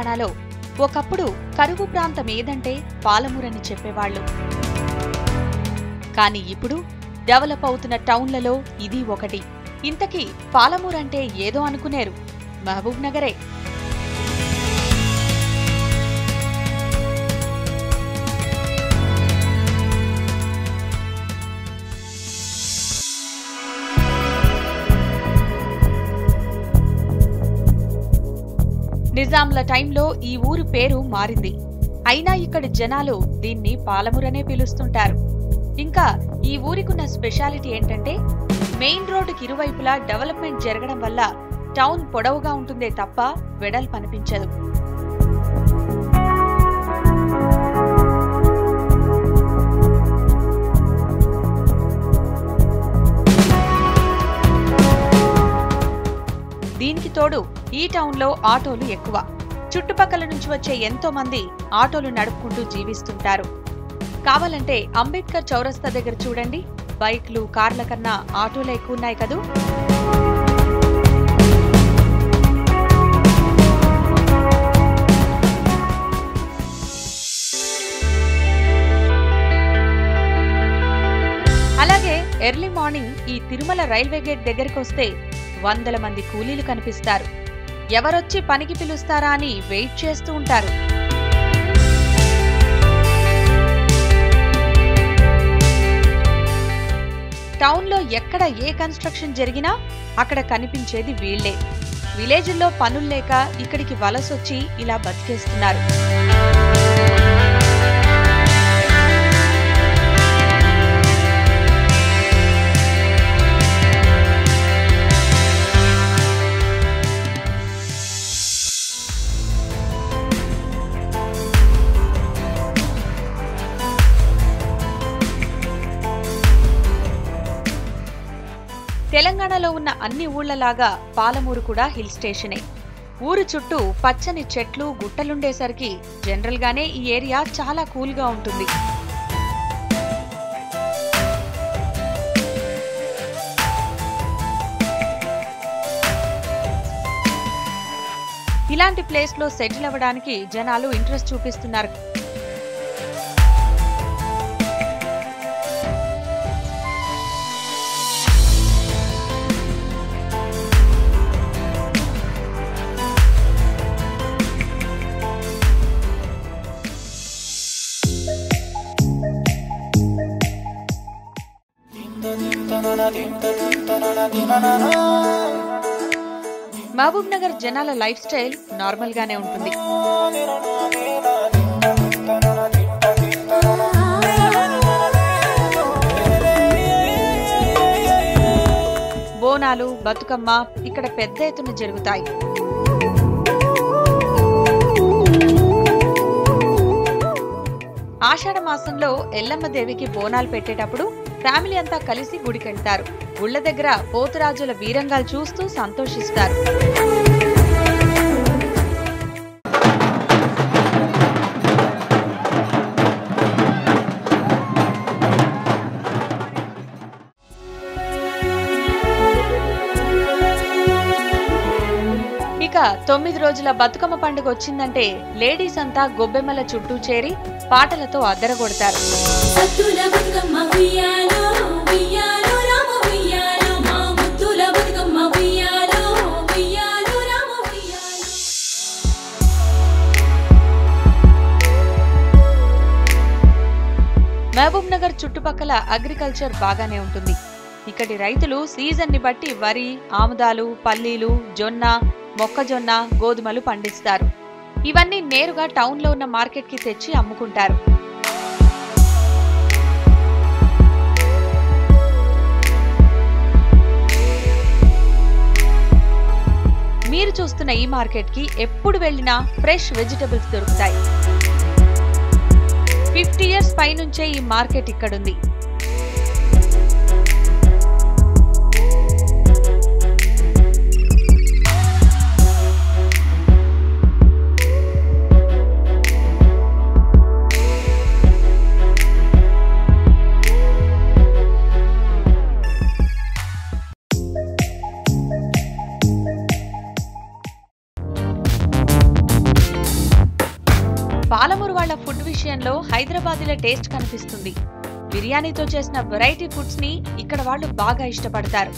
తెలంగాణలో ఒకప్పుడు కరువు ప్రాంతం ఏదంటే పాలమూరని చెప్పేవాళ్ళు కానీ ఇప్పుడు డెవలప్ అవుతున్న టౌన్లలో ఇది ఒకటి ఇంతకీ పాలమూరంటే ఏదో అనుకునేరు మహబూబ్ నగరే నిజాంల టైంలో ఈ ఊరు పేరు మారింది అయినా ఇక్కడి జనాలు దీన్ని పాలమూరనే పిలుస్తుంటారు ఇంకా ఈ ఊరికున్న స్పెషాలిటీ ఏంటంటే మెయిన్ రోడ్డుకి ఇరువైపులా డెవలప్మెంట్ జరగడం వల్ల టౌన్ పొడవుగా ఉంటుందే తప్ప వెడల్పు అనిపించదు దీనికి తోడు ఈ టౌన్లో ఆటోలు ఎక్కువ చుట్టుపక్కల నుంచి వచ్చే ఎంతో మంది ఆటోలు నడుపుకుంటూ జీవిస్తుంటారు కావాలంటే అంబేద్కర్ చౌరస్తా దగ్గర చూడండి బైక్లు కార్ల కన్నా ఆటోలు ఎక్కువ ఉన్నాయి కదూ అలాగే ఎర్లీ మార్నింగ్ ఈ తిరుమల రైల్వే గేట్ దగ్గరికి వస్తే వందల మంది కూలీలు కనిపిస్తారు ఎవరొచ్చి పనికి పిలుస్తారా అని వెయిట్ చేస్తూ ఉంటారు టౌన్లో ఎక్కడ ఏ కన్స్ట్రక్షన్ జరిగినా అక్కడ కనిపించేది వీళ్లే విలేజుల్లో పనులు లేక ఇక్కడికి వలసొచ్చి ఇలా బతికేస్తున్నారు తెలంగాణలో ఉన్న అన్ని ఊళ్లలాగా పాలమూరు కూడా హిల్ స్టేషనే ఊరు చుట్టూ పచ్చని చెట్లు గుట్టలుండేసరికి జనరల్ గానే ఈ ఏరియా చాలా కూల్ గా ఉంటుంది ఇలాంటి ప్లేస్ లో సెటిల్ అవ్వడానికి జనాలు ఇంట్రెస్ట్ చూపిస్తున్నారు మహబూబ్ నగర్ జనాల లైఫ్ స్టైల్ నార్మల్ గానే ఉంటుంది బోనాలు బతుకమ్మ ఇక్కడ పెద్ద ఎత్తున జరుగుతాయి ఆషాఢ మాసంలో ఎల్లమ్మ దేవికి బోనాలు పెట్టేటప్పుడు ఫ్యామిలీ అంతా కలిసి గుడికెళ్తారు గుళ్ళ దగ్గర పోతురాజుల వీరంగాలు చూస్తూ సంతోషిస్తారు ఇక తొమ్మిది రోజుల బతుకమ్మ పండుగ వచ్చిందంటే లేడీస్ అంతా గొబ్బెమ్మల చుట్టూ చేరి పాటలతో అద్దరగొడతారు సత్తుల బతుకమ్మ ఉయ్యాలో ఉయ్యాలో రామ ఉయ్యాలో మా ముద్దుల బతుకమ్మ ఉయ్యాలో ఉయ్యాలో రామ ఉయ్యాలో మహబూబ్ నగర్ చుట్టుపక్కల అగ్రికల్చర్ బాగానే ఉంటుంది ఇక్కడి రైతులు సీజన్ ని బట్టి వరి ఆముదాలు పల్లీలు జొన్న మొక్కజొన్న గోధుమలు పండిస్తారు ఇవన్నీ నేరుగా టౌన్లో ఉన్న మార్కెట్కి తెచ్చి అమ్ముకుంటారు మీరు చూస్తున్న ఈ మార్కెట్కి ఎప్పుడు వెళ్ళినా ఫ్రెష్ వెజిటబుల్స్ దొరుకుతాయి ఫిఫ్టీ ఇయర్స్ పైనుంచే ఈ మార్కెట్ ఇక్కడుంది లో హైదరాబాదీల టేస్ట్ కనిపిస్తుంది బిర్యానీతో చేసిన వెరైటీ ఫుడ్స్ ని ఇక్కడ వాళ్ళు బాగా ఇష్టపడతారు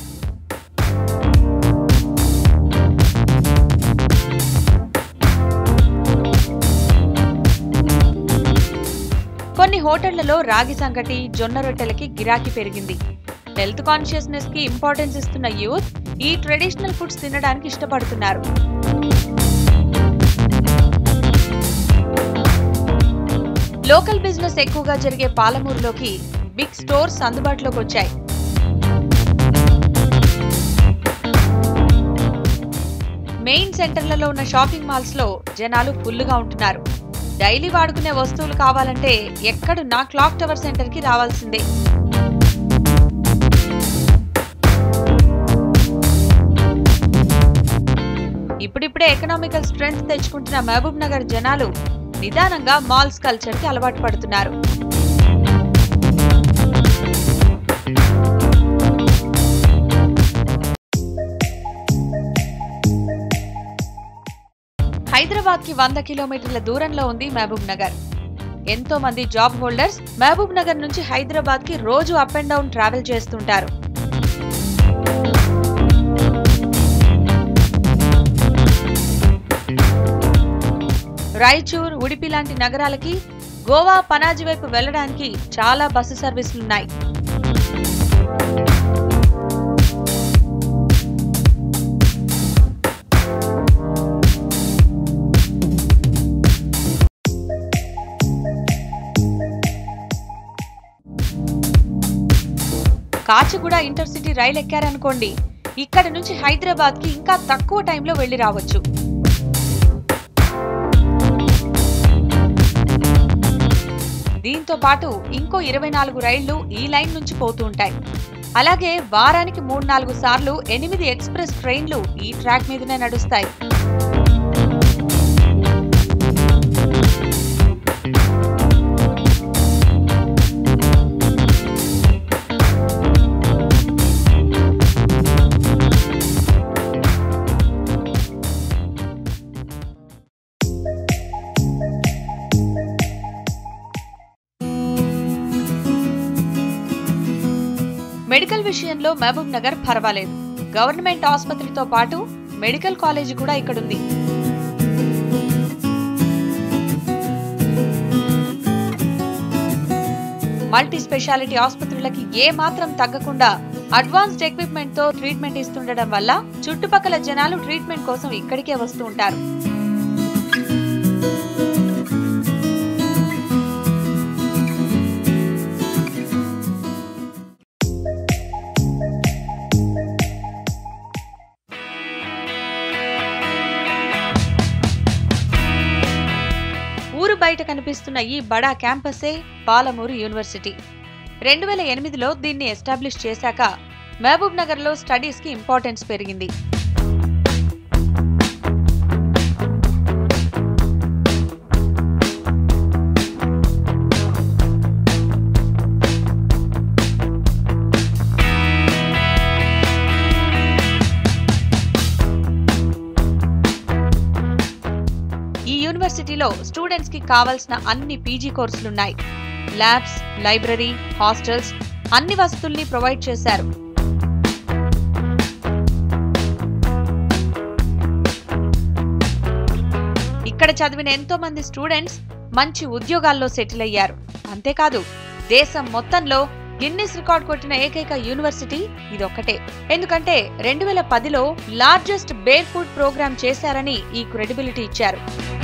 కొన్ని హోటళ్లలో రాగి సంగటి జొన్న రొట్టెలకి గిరాకీ పెరిగింది హెల్త్ కాన్షియస్నెస్ కి ఇంపార్టెన్స్ ఇస్తున్న యూత్ ఈ ట్రెడిషనల్ ఫుడ్స్ తినడానికి ఇష్టపడుతున్నారు లోకల్ బిజినెస్ ఎక్కువగా జరిగే పాలమూరులోకి బిగ్ స్టోర్స్ అందుబాటులోకి వచ్చాయి మెయిన్ సెంటర్లలో ఉన్న షాపింగ్ మాల్స్ లో జనాలు ఫుల్లుగా ఉంటున్నారు డైలీ వాడుకునే వస్తువులు కావాలంటే ఎక్కడున్నా క్లాక్ టవర్ సెంటర్ కి రావాల్సిందే ఇప్పుడిప్పుడే ఎకనామికల్ స్ట్రెంగ్త్ తెచ్చుకుంటున్న మహబూబ్ నగర్ జనాలు నిదానంగా మాల్స్ కల్చర్ కి అలవాటు పడుతున్నారు హైదరాబాద్ కి వంద కిలోమీటర్ల దూరంలో ఉంది మహబూబ్ నగర్ ఎంతో మంది జాబ్ హోల్డర్స్ మహబూబ్ నగర్ నుంచి హైదరాబాద్ కి రోజు అప్ అండ్ డౌన్ ట్రావెల్ చేస్తుంటారు రాయచూర్ ఉడిపి లాంటి నగరాలకి గోవా పనాజీ వైపు వెళ్లడానికి చాలా బస్సు సర్వీసులున్నాయి కాచిగూడ ఇంటర్సిటీ రైలు ఎక్కారనుకోండి ఇక్కడ నుంచి హైదరాబాద్ కి ఇంకా తక్కువ టైంలో వెళ్లి రావచ్చు దీంతో పాటు ఇంకో ఇరవై నాలుగు రైళ్లు ఈ లైన్ నుంచి పోతూ ఉంటాయి అలాగే వారానికి మూడు నాలుగు సార్లు ఎనిమిది ఎక్స్ప్రెస్ ట్రైన్లు ఈ ట్రాక్ మీదనే నడుస్తాయి మెడికల్ విషయంలో మహబూబ్ నగర్ పర్వాలేదు గవర్నమెంట్ ఆసుపత్రితో పాటు మెడికల్ కాలేజీ కూడా ఇక్కడుంది మల్టీ స్పెషాలిటీ ఆసుపత్రులకి ఏ మాత్రం తగ్గకుండా అడ్వాన్స్డ్ ఎక్విప్మెంట్ తో ట్రీట్మెంట్ ఇస్తుండడం వల్ల చుట్టుపక్కల జనాలు ట్రీట్మెంట్ కోసం ఇక్కడికే వస్తూ ఉంటారు ఊరు బయట కనిపిస్తున్న ఈ బడా క్యాంపసే పాలమూరు యూనివర్సిటీ రెండు వేల ఎనిమిదిలో దీన్ని ఎస్టాబ్లిష్ చేశాక మహబూబ్ నగర్లో స్టడీస్కి ఇంపార్టెన్స్ పెరిగింది ఈ యూనివర్సిటీలో స్టూడెంట్స్ కి కావాల్సిన అన్ని పీజీ కోర్సులున్నాయి ల్యాబ్స్ లైబ్రరీ హాస్టల్స్ అన్ని వసతుల్ని ప్రొవైడ్ చేశారు ఇక్కడ చదివిన ఎంతో మంది స్టూడెంట్స్ మంచి ఉద్యోగాల్లో సెటిల్ అయ్యారు అంతేకాదు దేశం మొత్తంలో గిన్నిస్ రికార్డ్ కొట్టిన ఏకైక యూనివర్సిటీ ఇదొక్కటే ఎందుకంటే రెండు వేల పదిలో లార్జెస్ట్ బేర్ ఫుడ్ ప్రోగ్రామ్ చేశారని ఈ క్రెడిబిలిటీ ఇచ్చారు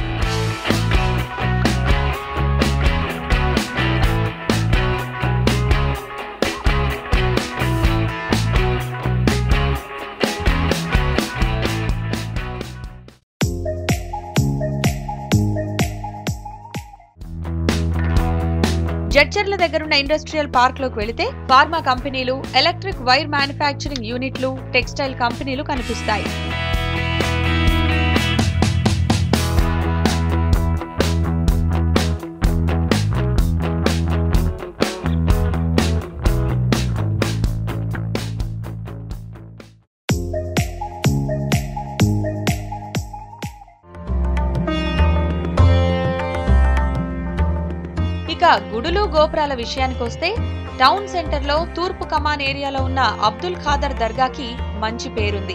జడ్చర్ల దగ్గరున్న ఇండస్ట్రియల్ పార్క్ లోకి వెళితే ఫార్మా కంపెనీలు ఎలక్ట్రిక్ వైర్ మ్యానుఫ్యాక్చరింగ్ యూనిట్లు టెక్స్టైల్ కంపెనీలు కనిపిస్తాయి గోపురాల విషయానికొస్తే టౌన్ సెంటర్లో తూర్పు కమాన్ ఏరియాలో ఉన్న అబ్దుల్ ఖాదర్ దర్గాకి మంచి పేరుంది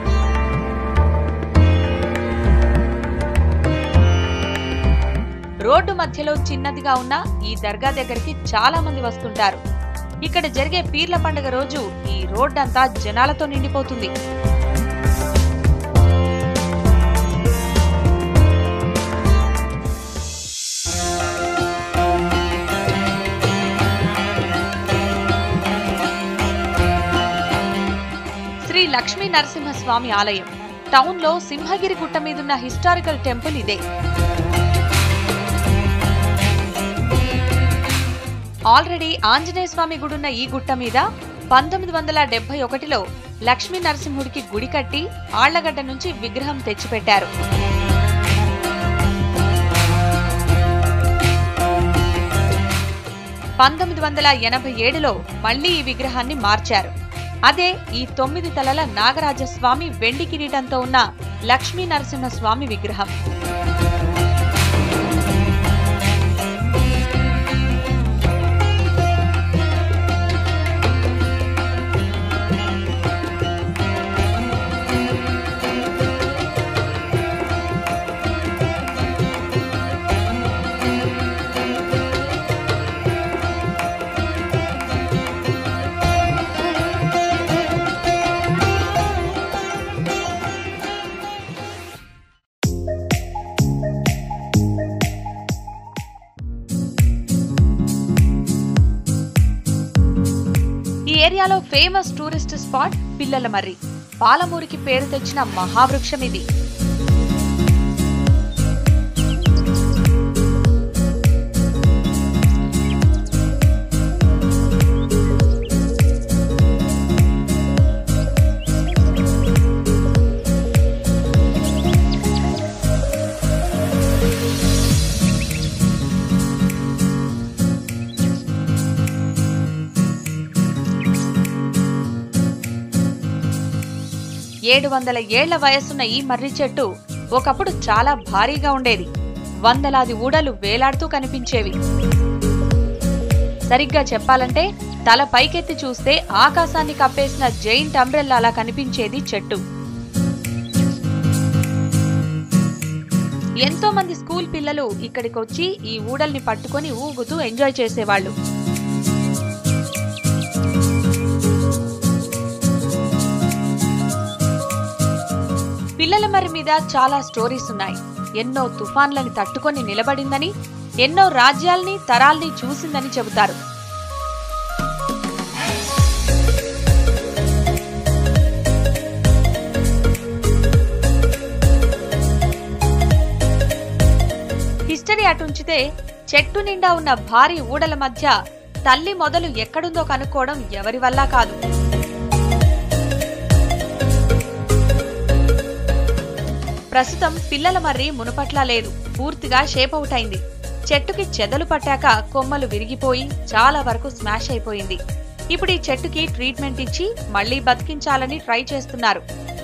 రోడ్డు మధ్యలో చిన్నదిగా ఉన్న ఈ దర్గా దగ్గరికి చాలా మంది వస్తుంటారు ఇక్కడ జరిగే పీర్ల పండుగ రోజు ఈ రోడ్డంతా జనాలతో నిండిపోతుంది శ్రీ లక్ష్మీ నరసింహస్వామి ఆలయం టౌన్లో సింహగిరి గుట్ట మీదున్న హిస్టారికల్ టెంపుల్ ఇదే ఆల్రెడీ ఆంజనేయ స్వామి గుడున్న ఈ గుట్ట మీద పంతొమ్మిది వందల డెబ్బై ఒకటిలో లక్ష్మీ నరసింహుడికి గుడి కట్టి ఆళ్లగడ్డ నుంచి విగ్రహం తెచ్చిపెట్టారు పంతొమ్మిది వందల ఎనభై ఏడులో మళ్లీ ఈ విగ్రహాన్ని మార్చారు అదే ఈ తొమ్మిది తలల నాగరాజస్వామి వెండి కిరీటంతో ఉన్న లక్ష్మీ నరసింహస్వామి విగ్రహం ఈ ఏరియాలో ఫేమస్ టూరిస్ట్ స్పాట్ పిల్లల మర్రి పాలమూరికి పేరు తెచ్చిన మహావృక్షం ఇది ఏడు వందల ఏళ్ల వయసున్న ఈ మర్రి చెట్టు ఒకప్పుడు చాలా భారీగా ఉండేది వందలాది ఊడలు వేలాడుతూ కనిపించేవి సరిగ్గా చెప్పాలంటే తల పైకెత్తి చూస్తే ఆకాశాన్ని కప్పేసిన జైంట్ అంబ్రెల్లాలా కనిపించేది చెట్టు ఎంతో మంది స్కూల్ పిల్లలు ఇక్కడికొచ్చి ఈ ఊడల్ని పట్టుకొని ఊగుతూ ఎంజాయ్ చేసేవాళ్ళు పిల్లల మర్రి మీద చాలా స్టోరీస్ ఉన్నాయి ఎన్నో తుఫాన్లని తట్టుకొని నిలబడిందని ఎన్నో రాజ్యాల్ని తరాల్ని చూసిందని చెబుతారు హిస్టరీ అటుంచితే చెట్టు నిండా ఉన్న భారీ ఊడల మధ్య తల్లి మొదలు ఎక్కడుందో కనుక్కోవడం ఎవరి వల్ల కాదు ప్రస్తుతం పిల్లల మర్రి మునుపట్లా లేదు పూర్తిగా షేప్ అవుట్ అయింది చెట్టుకి చెదలు పట్టాక కొమ్మలు విరిగిపోయి చాలా వరకు స్మాష్ అయిపోయింది ఇప్పుడు ఈ చెట్టుకి ట్రీట్మెంట్ ఇచ్చి మళ్లీ బతికించాలని ట్రై చేస్తున్నారు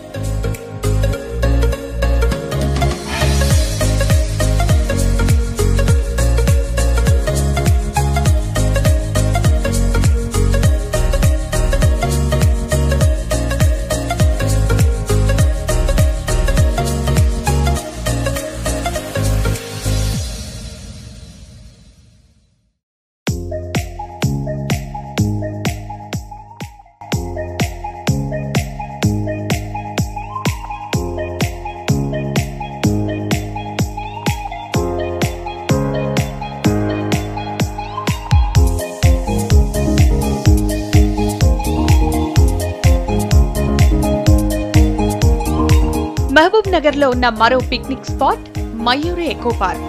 మహబూబ్ నగర్ లో ఉన్న మరో picnic spot Mayuri eco park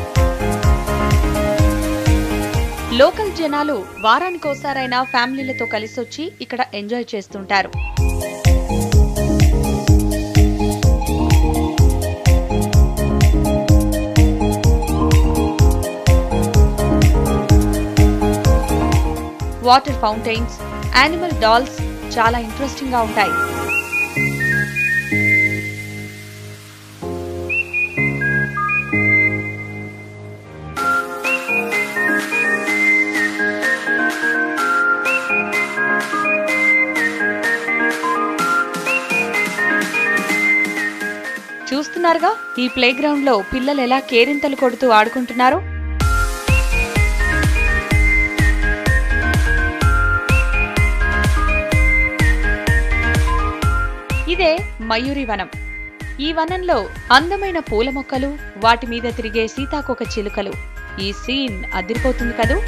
local జనాలు వారానికోసారైనా ఫ్యామిలీలతో కలిసొచ్చి ఇక్కడ ఎంజాయ్ చేస్తుంటారు వాటర్ ఫౌంటైన్స్ యానిమల్ డాల్స్ చాలా ఇంట్రెస్టింగ్ గా ఉంటాయి చూస్తున్నారుగా ఈ ప్లే గ్రౌండ్ లో పిల్లలు ఎలా కేరింతలు కొడుతూ ఆడుకుంటున్నారో ఇదే మయూరి వనం ఈ వనంలో అందమైన పూల మొక్కలు వాటి మీద తిరిగే సీతాకోక చిలుకలు ఈ సీన్ అదిరిపోతుంది కదూ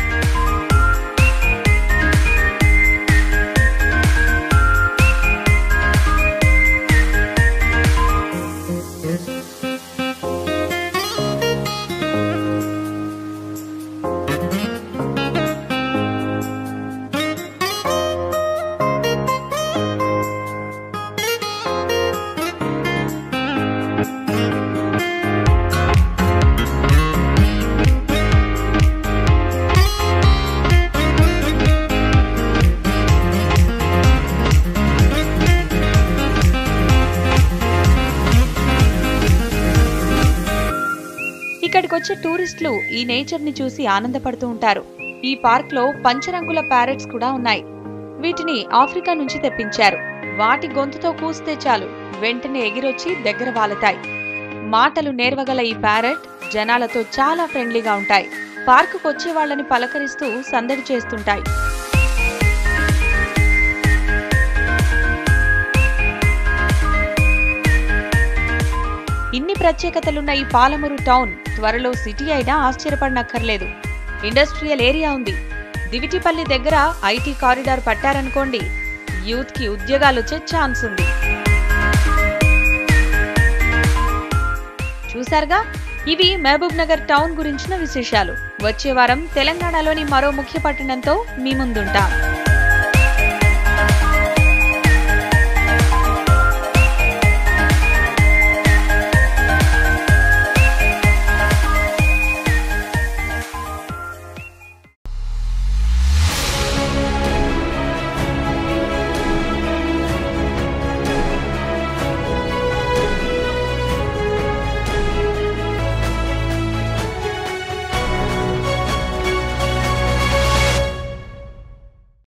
ఇక్కడికి వచ్చే టూరిస్టులు ఈ నేచర్ ని చూసి ఆనందపడుతూ ఉంటారు ఈ పార్క్ లో పంచరంగుల ప్యారెట్స్ కూడా ఉన్నాయి వీటిని ఆఫ్రికా నుంచి తెప్పించారు వాటి గొంతుతో కూస్తే చాలు వెంటనే ఎగిరొచ్చి దగ్గర వాలతాయి మాటలు నేర్వగల ఈ ప్యారెట్ జనాలతో చాలా ఫ్రెండ్లీగా ఉంటాయి పార్కుకు వచ్చే వాళ్ళని పలకరిస్తూ సందడి చేస్తుంటాయి ఇన్ని ప్రత్యేకతలున్న ఈ పాలమూరు టౌన్ త్వరలో సిటీ అయినా ఆశ్చర్యపడనక్కర్లేదు ఇండస్ట్రియల్ ఏరియా ఉంది దివిటిపల్లి దగ్గర ఐటీ కారిడార్ పట్టారనుకోండి యూత్ కి ఉద్యోగాలు వచ్చే ఛాన్స్ ఉంది చూశారుగా ఇవి మహబూబ్ నగర్ టౌన్ గురించిన విశేషాలు వచ్చే వారం తెలంగాణలోని మరో ముఖ్య పట్టణంతో మీ ముందుంటాం